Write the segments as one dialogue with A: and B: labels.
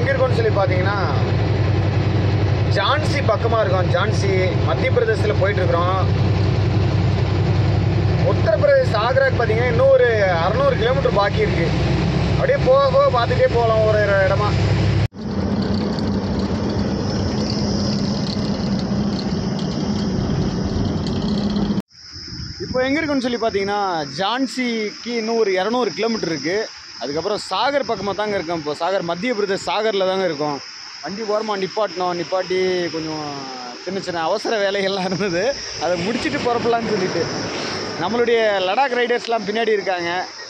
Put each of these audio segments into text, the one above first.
A: எங்கே இருக்கோம்னு சொல்லி பார்த்தீங்கன்னா ஜான்சி பக்கமாக இருக்கோம் ஜான்சி மத்திய பிரதேசத்தில் போயிட்டுருக்குறோம் உத்தரப்பிரதேஷ் ஆக்ராக்கு பார்த்தீங்கன்னா இன்னும் ஒரு அறநூறு கிலோமீட்டர் பாக்கி இருக்குது அப்படியே போக போக பார்த்துட்டே போகலாம் ஒரு ஒரு இடமா இப்போ எங்கே இருக்குன்னு சொல்லி பார்த்தீங்கன்னா ஜான்சிக்கு இன்னும் ஒரு இரநூறு கிலோமீட்டர் இருக்குது அதுக்கப்புறம் சாகர் பக்கமாக தாங்க இருக்கோம் இப்போ சாகர் மத்திய பிரதேஷ் சாகரில் தாங்க இருக்கோம் வண்டி ஓரமாக நிப்பாட்டினோம் நிப்பாட்டி கொஞ்சம் சின்ன சின்ன அவசர வேலைகள்லாம் இருந்தது அதை முடிச்சுட்டு புறப்படலான்னு சொல்லிட்டு நம்மளுடைய லடாக் ரைடர்ஸ்லாம் பின்னாடி இருக்காங்க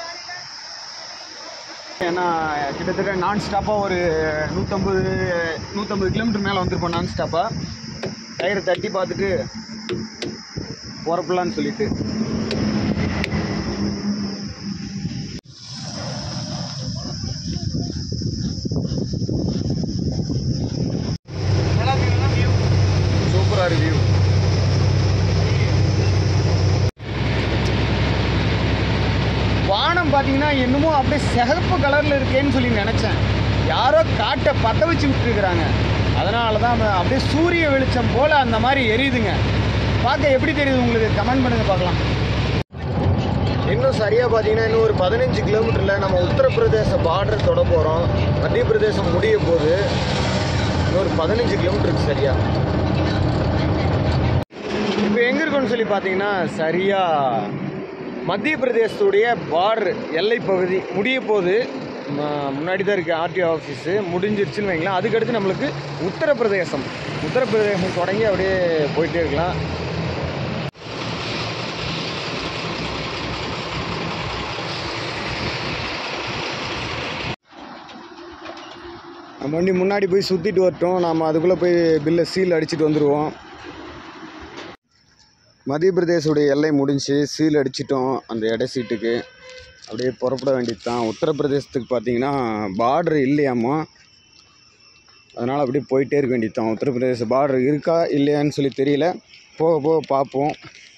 A: ஏன்னா கிட்டத்தட்ட நான் ஸ்டாப்பாக ஒரு நூற்றம்பது நூற்றம்பது கிலோமீட்டர் மேலே வந்திருப்போம் நான் ஸ்டாப்பாக டயரை தட்டி பார்த்துட்டு புறப்படலான்னு சொல்லிட்டு சூப்பராக ரிவ்யூ வானம் பார்த்தீங்கன்னா என்னமோ அப்படியே சிகப்பு கலரில் இருக்கேன்னு சொல்லி நினச்சேன் யாரோ காட்டை பற்ற வச்சு விட்டுருக்குறாங்க அதனால தான் அது அப்படியே சூரிய வெளிச்சம் போல் அந்த மாதிரி எரியுதுங்க பார்க்க எப்படி தெரியுது உங்களுக்கு கமெண்ட் பண்ணுங்க பார்க்கலாம் இன்னும் சரியாக பார்த்தீங்கன்னா இன்னும் ஒரு பதினஞ்சு கிலோமீட்டரில் நம்ம உத்தரப்பிரதேச பார்டர் தொட போகிறோம் மத்திய பிரதேசம் முடிய போகுது இன்னும் ஒரு பதினஞ்சு கிலோமீட்டருக்கு சரியா இப்போ எங்கே இருக்கோம்னு சொல்லி பார்த்தீங்கன்னா சரியாக மத்திய பிரதேசத்துடைய பார்டர் எல்லை பகுதி முடிய போகுது ம- முன்னாடி தான் இருக்குது ஆர்டிஓ ஆஃபீஸு முடிஞ்சிருச்சுன்னு வைங்களேன் அதுக்கடுத்து நம்மளுக்கு உத்தரப்பிரதேசம் உத்தரப்பிரதேசம் தொடங்கி அப்படியே போயிட்டே இருக்கலாம் நம்ம வண்டி முன்னாடி போய் சுற்றிட்டு வரட்டும் நாம் அதுக்குள்ளே போய் பில்லை சீல் அடிச்சுட்டு வந்துடுவோம் மத்திய பிரதேசோடைய எல்லை முடிஞ்சு சீல் அடிச்சிட்டோம் அந்த இட சீட்டுக்கு அப்படியே புறப்பட வேண்டியது தான் உத்தரப்பிரதேசத்துக்கு பார்த்தீங்கன்னா பார்டர் இல்லையாம்மா அதனால் அப்படியே போயிட்டே இருக்க வேண்டியது தான் உத்தரப்பிரதேச பார்டர் இருக்கா இல்லையான்னு சொல்லி தெரியல போக போக பார்ப்போம்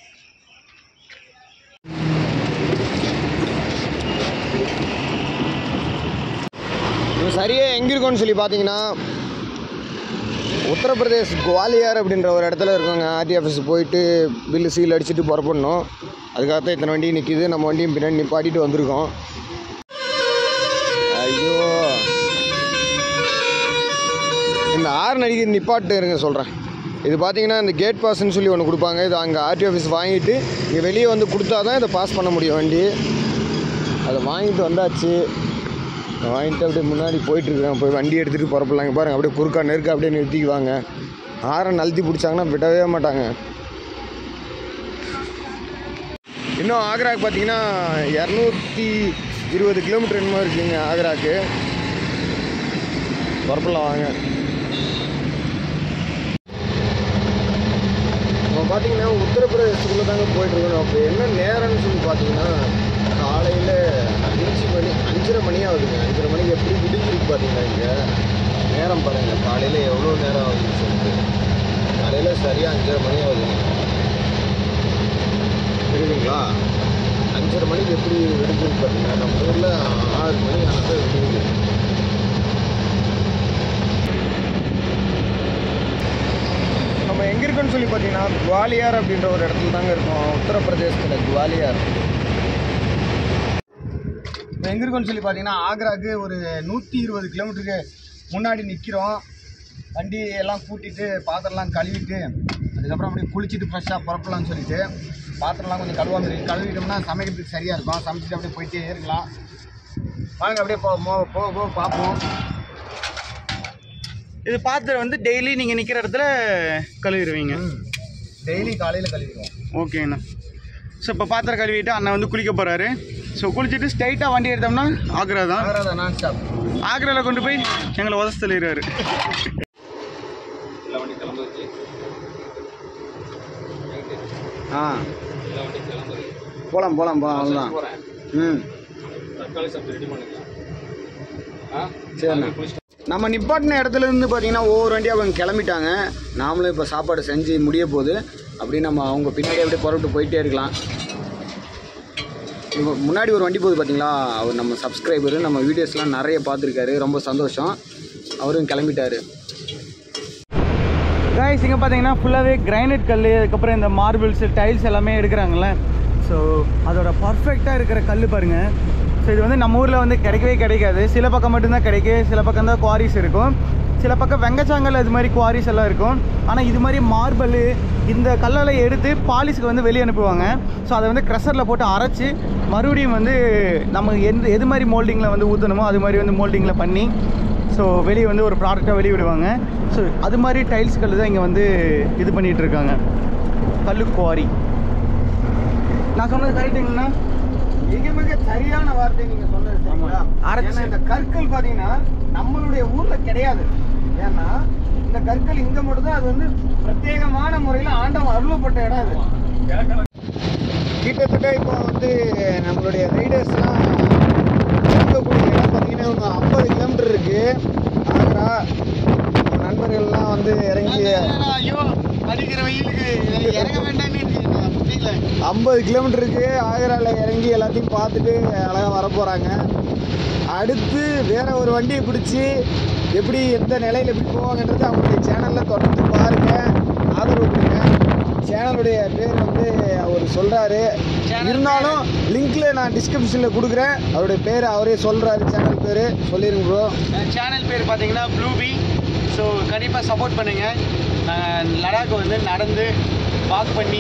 A: இப்போ சரியாக எங்கே இருக்கோம்னு சொல்லி பார்த்தீங்கன்னா உத்தரப்பிரதேஷ் குவாலியர் அப்படின்ற ஒரு இடத்துல இருக்கோங்க ஆர்டி ஆஃபீஸ் போயிட்டு பில்லு சீல் அடிச்சுட்டு புறப்படணும் அதுக்காக தான் இத்தனை வண்டி நிற்கிது நம்ம வண்டியும் பின்னாடி நிப்பாட்டிட்டு வந்திருக்கோம் ஐயோ இந்த ஆறு நடிகை நிப்பாட்டு இருங்க சொல்கிறேன் இது பார்த்தீங்கன்னா இந்த கேட் பாஸ்ன்னு சொல்லி ஒன்று கொடுப்பாங்க இது அங்கே ஆர்டி ஆஃபீஸ் வாங்கிட்டு இங்கே வெளியே வந்து கொடுத்தா தான் இதை பாஸ் பண்ண முடியும் வண்டி அதை வாங்கிட்டு வந்தாச்சு நான் வாங்கிட்டு அப்படியே முன்னாடி போயிட்டுருக்கேன் போய் வண்டி எடுத்துகிட்டு புறப்படலாங்க பாருங்க அப்படியே குறுக்கா நெருக்க அப்படியே நிறுத்திக்குவாங்க ஆரம் நழுத்தி பிடிச்சாங்கன்னா விடவே மாட்டாங்க இன்னும் ஆக்ராக்கு பார்த்தீங்கன்னா இரநூத்தி இருபது கிலோமீட்டர் என்னமோ இருக்குங்க ஆக்ராக்கு புறப்படலாம் வாங்க இப்போ பார்த்தீங்கன்னா உத்தரப்பிரதேசத்துக்குள்ளே தாங்க போயிட்டுருக்கோம் அப்போ என்ன நேரம்னு சொல்லி பார்த்தீங்கன்னா காலையில் அஞ்சு மணி அஞ்சரை மணி ஆகுதுங்க அஞ்சரை மணிக்கு எப்படி விடிஞ்சிருக்கு பார்த்தீங்கன்னா இங்கே நேரம் பாருங்கள் காலையில் எவ்வளோ நேரம் ஆகுதுன்னு சொல்லிட்டு காலையில் சரியாக அஞ்சரை மணி ஆகுதுங்க தெரியுதுங்களா அஞ்சரை மணிக்கு எப்படி விடிஞ்சிருக்கு பார்த்தீங்கன்னா நம்ம ஊரில் ஆறு மணி ஆனால் தான் விடியுது நம்ம எங்கே இருக்கோம்னு சொல்லி பார்த்தீங்கன்னா குவாலியார் அப்படின்ற ஒரு இடத்துல தாங்க இருக்கோம் உத்தரப்பிரதேசத்தில் குவாலியார் இப்போ எங்கே இருக்கோம்னு சொல்லி பார்த்தீங்கன்னா ஆக்ராக்கு ஒரு நூற்றி இருபது கிலோமீட்டருக்கு முன்னாடி நிற்கிறோம் வண்டி எல்லாம் கூட்டிட்டு பாத்திரம்லாம் கழுவிட்டு அதுக்கப்புறம் அப்படியே குளிச்சுட்டு ஃப்ரெஷ்ஷாக புறப்படலாம்னு சொல்லிட்டு பாத்திரம்லாம் கொஞ்சம் கழுவாம இருக்கு கழுவிட்டோம்னா சமைக்கிறதுக்கு சரியாக இருக்கும் சமைச்சிட்டு அப்படியே போயிட்டே இருக்கலாம் வாங்க அப்படியே போ மோ- போக போக பார்ப்போம்
B: இது பாத்திரம் வந்து டெய்லி நீங்கள் நிற்கிற இடத்துல கழுவிடுவீங்க
A: டெய்லி காலையில் கழுவிடுவோம்
B: ஓகேண்ணா ஸோ இப்போ பாத்திரம் கழுவிட்டு அண்ணன் வந்து குளிக்க போகிறாரு ஸோ குளிச்சுட்டு ஸ்ட்ரைட்டாக வண்டி எடுத்தோம்னா ஆக்ரா தான்
A: ஆக்ரா தான் நான் ஸ்டாப்
B: ஆக்ராவில் கொண்டு போய் எங்களை உதச்சு தள்ளிடுறாரு
A: ஆ போகலாம் போகலாம் போகலாம் அவ்வளோதான் ம் சரிண்ணா நம்ம நிப்பாட்டின இடத்துல இருந்து பார்த்தீங்கன்னா ஒவ்வொரு வண்டியாக அவங்க கிளம்பிட்டாங்க நாமளும் இப்போ சாப்பாடு செஞ்சு முடிய போகுது அப்படி நம்ம அவங்க பின்னாடி அப்படியே புறப்பட்டு போயிட்டே இருக்கலாம் இப்போ முன்னாடி ஒரு வண்டி போகுது பார்த்தீங்களா அவர் நம்ம சப்ஸ்கிரைபரு நம்ம வீடியோஸ்லாம் நிறைய பார்த்துருக்காரு ரொம்ப சந்தோஷம் அவரும் கிளம்பிட்டாரு
B: காய்ஸ் இங்கே பார்த்தீங்கன்னா ஃபுல்லாகவே கிரைனைட் கல் அதுக்கப்புறம் இந்த மார்பிள்ஸ் டைல்ஸ் எல்லாமே எடுக்கிறாங்கல்ல ஸோ அதோட பர்ஃபெக்டாக இருக்கிற கல் பாருங்கள் ஸோ இது வந்து நம்ம ஊரில் வந்து கிடைக்கவே கிடைக்காது சில பக்கம் மட்டும்தான் கிடைக்கும் சில பக்கம் தான் குவாரிஸ் இருக்கும் சில பக்கம் வெங்கச்சாங்கல் இது மாதிரி குவாரிஸ் எல்லாம் இருக்கும் ஆனால் இது மாதிரி மார்பிள் இந்த கல்லெல்லாம் எடுத்து பாலிஷ்க்கு வந்து வெளியே அனுப்புவாங்க ஸோ அதை வந்து க்ரெஷரில் போட்டு அரைச்சி மறுபடியும் வந்து நம்ம எந்த எது மாதிரி மோல்டிங்கில் வந்து ஊற்றணுமோ அது மாதிரி வந்து மோல்டிங்கில் பண்ணி ஸோ வெளியே வந்து ஒரு ப்ராடக்டாக வெளியே விடுவாங்க ஸோ அது மாதிரி டைல்ஸ் கல் தான் இங்கே வந்து இது பண்ணிகிட்டு இருக்காங்க கல்லு குவாரி நான் சொன்னது கரெக்டுங்களா
A: மிக மிக சரியான வார்த்தை நீங்க சொன்னது சரிங்களா
B: அரைச்சு-
A: ஏன்னா இந்த கற்கள் பாத்தீங்கன்னா நம்மளுடைய ஊர்ல கிடையாது ஏன்னா இந்த கற்கள் இங்க மட்டும் தான் அது வந்து பிரத்யேகமான முறையில் ஆண்டவன் அருளப்பட்ட இடம் அது கிட்டத்தட்ட இப்போ வந்து நம்மளுடைய ரைடர்ஸ்லாம் இறங்கக்கூடிய இடம் பார்த்தீங்கன்னா ஒரு ஐம்பது கிலோமீட்டர் இருக்கு ஆக்ரா நம்ம நண்பர்கள்லாம் வந்து இறங்கி
B: ஐயோ அடிக்கிற வெயிலுக்கு இறங்க வேண்டாம்னு முடியல
A: ஐம்பது கிலோமீட்டருக்கு ஆக்ராவில் இறங்கி எல்லாத்தையும் பார்த்துட்டு அழகாக வர போகிறாங்க அடுத்து வேற ஒரு வண்டியை பிடிச்சி எப்படி எந்த நிலையில் எப்படி போவாங்கன்றது அவங்களுடைய சேனலில் தொடர்ந்து பாருங்கள் ஆதரவு கொடுங்க சேனலுடைய பேர் வந்து அவர் சொல்கிறாரு இருந்தாலும் லிங்க்ல நான் டிஸ்கிரிப்ஷனில் கொடுக்குறேன் அவருடைய பேர் அவரே சொல்கிறாரு சேனல் பேர் சொல்லிருங்க ப்ரோ
B: சேனல் பேர் பார்த்தீங்கன்னா ப்ளூபி ஸோ கண்டிப்பாக சப்போர்ட் பண்ணுங்கள் நாங்கள் லடாக் வந்து நடந்து வாக் பண்ணி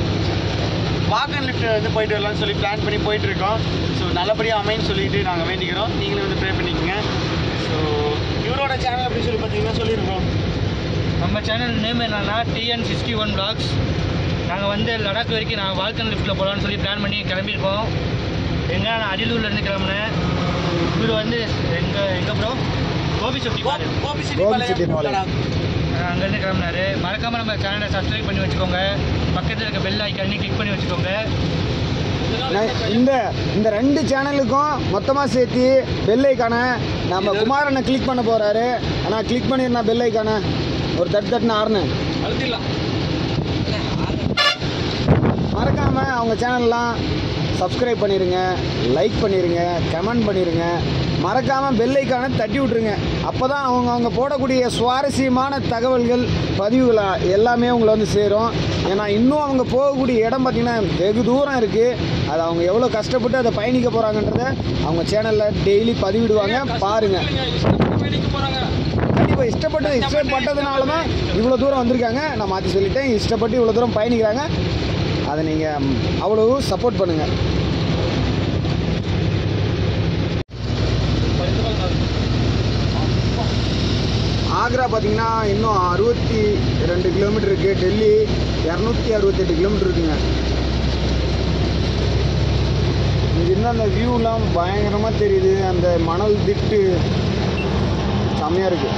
B: வாக் அண்ட் லிஃப்ட் வந்து போயிட்டு வரலாம்னு சொல்லி பிளான் பண்ணி போயிட்டு இருக்கோம் ஸோ நல்லபடியாக அமைன்னு சொல்லிட்டு நாங்கள் வேண்டிக்கிறோம் நீங்களும் வந்து ப்ரே பண்ணிக்கோங்க ஸோ இவரோட சேனல் அப்படின்னு சொல்லி பார்த்தீங்கன்னா சொல்லியிருக்கோம்
C: நம்ம சேனல் நேம் என்னன்னா டிஎன் சிக்ஸ்டி ஒன் பிளாக்ஸ் நாங்கள் வந்து லடாக் வரைக்கும் நாங்கள் வால்கன் லிஃப்ட்டில் போகலான்னு சொல்லி பிளான் பண்ணி கிளம்பியிருக்கோம் எங்கே நான் அரியலூர்லேருந்து கிளம்புனேன் இவர் வந்து எங்கள் எங்கே ப்ரோ கோபி சுட்டி பாரு
B: கோபி
A: கோபிச்செட்டிப்பாளையம்.
C: அங்கேருந்து கிளம்புனாரு மறக்காமல் நம்ம சேனலை சப்ஸ்கிரைப் பண்ணி வச்சுக்கோங்க பக்கத்தில் இருக்க பெல் ஐக்கானே கிளிக் பண்ணி வச்சுக்கோங்க
A: நான் இந்த இந்த ரெண்டு சேனலுக்கும் மொத்தமாக சேர்த்து பெல் ஐக்கான நம்ம குமாரனை கிளிக் பண்ண போகிறாரு ஆனால் கிளிக் பண்ணிருந்தா பெல் ஐக்கான ஒரு தட்டு தட்டுன்னு ஆறுனு
C: அழுத்திடலாம்
A: மறக்காமல் அவங்க சேனல்லாம் சப்ஸ்கிரைப் பண்ணிடுங்க லைக் பண்ணிடுங்க கமெண்ட் பண்ணிடுங்க மறக்காமல் பெல் ஐக்கானை தட்டி விட்ருங்க அப்போ தான் அவங்க அவங்க போடக்கூடிய சுவாரஸ்யமான தகவல்கள் பதிவுகள் எல்லாமே உங்களை வந்து சேரும் ஏன்னா இன்னும் அவங்க போகக்கூடிய இடம் பார்த்திங்கன்னா வெகு தூரம் இருக்குது அது அவங்க எவ்வளோ கஷ்டப்பட்டு அதை பயணிக்க போகிறாங்கன்றத அவங்க சேனலில் டெய்லி பதிவிடுவாங்க பாருங்கள் கண்டிப்பாக இஷ்டப்பட்டு இஷ்டப்பட்டதுனால தான் இவ்வளோ தூரம் வந்திருக்காங்க நான் மாற்றி சொல்லிட்டேன் இஷ்டப்பட்டு இவ்வளோ தூரம் பயணிக்கிறாங்க அதை நீங்கள் அவ்வளவு சப்போர்ட் பண்ணுங்கள் ஆக்ரா பார்த்தீங்கன்னா இன்னும் அறுபத்தி ரெண்டு கிலோமீட்டர் இருக்குது டெல்லி இரநூத்தி அறுபத்தெட்டு கிலோமீட்டர் இருக்குங்க இங்க இன்னும் அந்த வியூலாம் பயங்கரமாக தெரியுது அந்த மணல் திட்டு செம்மையாக இருக்குது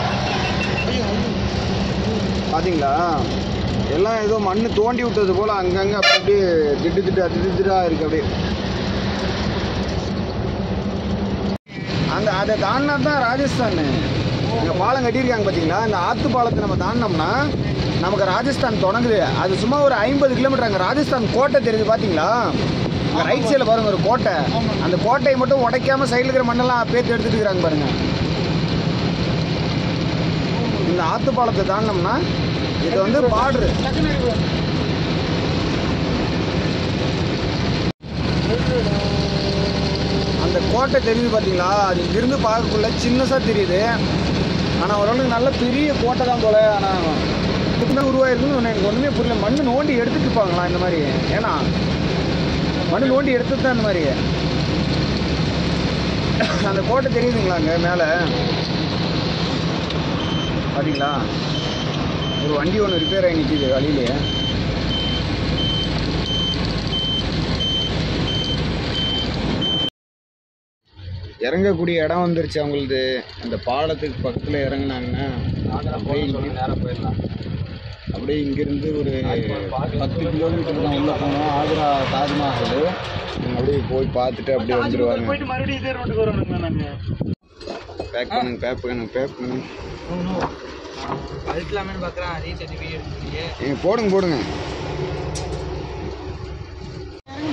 A: பார்த்தீங்களா எல்லாம் ஏதோ மண்ணு தோண்டி விட்டது போல் அங்கங்கே அப்படி அப்படியே திட்டு திட்டு அது திட்டுதாக இருக்குது அப்படியே அந்த அதை தாண்டினா தான் ராஜஸ்தான் அங்கே பாலம் கட்டியிருக்காங்க பார்த்தீங்களா இந்த ஆத்து பாலத்தை நம்ம தாண்டினோம்னா நமக்கு ராஜஸ்தான் தொடங்குது அது சும்மா ஒரு ஐம்பது கிலோமீட்டர் அங்கே ராஜஸ்தான் கோட்டை தெரியுது பார்த்தீங்களா அங்கே ரைட் சைடில் பாருங்க ஒரு கோட்டை அந்த கோட்டையை மட்டும் உடைக்காம சைடில் இருக்கிற மண்ணெல்லாம் பேத்து எடுத்துட்டு இருக்கிறாங்க பாருங்க இந்த ஆத்து பாலத்தை தாண்டினோம்னா இது வந்து பார்டரு அந்த கோட்டை தெரியுது பார்த்தீங்களா அது இங்கிருந்து பார்க்கக்குள்ள சின்னசாக தெரியுது ஆனால் ஓரளவுக்கு நல்ல பெரிய கோட்டை தான் போல ஆனால் இப்படி உருவாயிருக்குன்னு எனக்கு ஒன்றுமே புரியல மண் நோண்டி எடுத்துட்டு இருப்பாங்களா இந்த மாதிரி ஏன்னா மண் நோண்டி எடுத்துட்டு தான் இந்த மாதிரி அந்த கோட்டை தெரியுதுங்களா அங்கே மேலே பார்த்தீங்களா ஒரு வண்டி ஒன்று ரிப்பேர் ஆகி நிற்கிது வழியிலே இறங்கக்கூடிய இடம் வந்துருச்சு அவங்களுது அந்த பாலத்துக்கு பக்கத்தில் இறங்குனாங்கன்னா அப்படியே இங்க-
C: நேரம் போயிடலாம்
A: அப்படியே இங்கேருந்து ஒரு பத்து கிலோமீட்டர் தான் உள்ளே போனோம் ஆக்ரா தாஜ்மஹால் அப்படியே போய் பார்த்துட்டு அப்படியே வந்துடுவாங்க
C: போயிட்டு மறுபடியும் இதே ரோட்டுக்கு வரணுங்களா நாங்கள்
A: பேக் பண்ணுங்க பேக் பண்ணுங்க பேக் பண்ணுங்க
C: அழுத்தலாமேன்னு பார்க்குறேன் அதே சர்டிஃபிகேட் எடுத்துக்கிட்டே
A: ஏங்க போடுங்க போடுங்க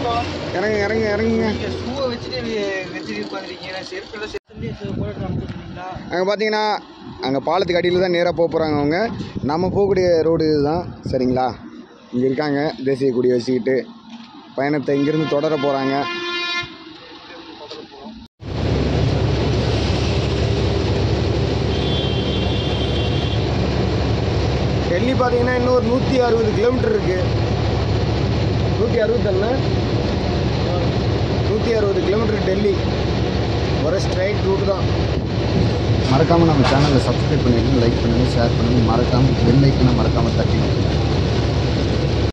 A: இறங்க இறங்க இறங்குங்க
C: நீங்கள் ஷூவை வச்சுட்டு வச்சுட்டு உட்காந்துருக்கீங்க நான் செருப்பில் சேர்த்து போட்டு அனுப்பிச்சுருக்கீங்களா
A: அங்கே பார்த்தீங்கன்னா அங்கே பாலத்துக்கு அடியில் தான் நேராக போக போகிறாங்க அவங்க நம்ம போகக்கூடிய ரோடு இதுதான் சரிங்களா இங்கே இருக்காங்க தேசிய கொடி வச்சுக்கிட்டு பயணத்தை இங்கேருந்து தொடர போகிறாங்க டெல்லி பார்த்தீங்கன்னா இன்னும் ஒரு நூற்றி அறுபது கிலோமீட்டர் இருக்குது நூற்றி அறுபத்தொன்னு நூற்றி அறுபது கிலோமீட்டர் டெல்லி ஒரே ஸ்ட்ரைட் ரூட் தான் மறக்காமல் நம்ம சேனலை சப்ஸ்கிரைப் பண்ணிடுங்க லைக் பண்ணுங்கள் ஷேர் பண்ணுங்கள் மறக்காமல் பெல் ஐக்கனை மறக்காமல் தட்டி விட்டுருங்க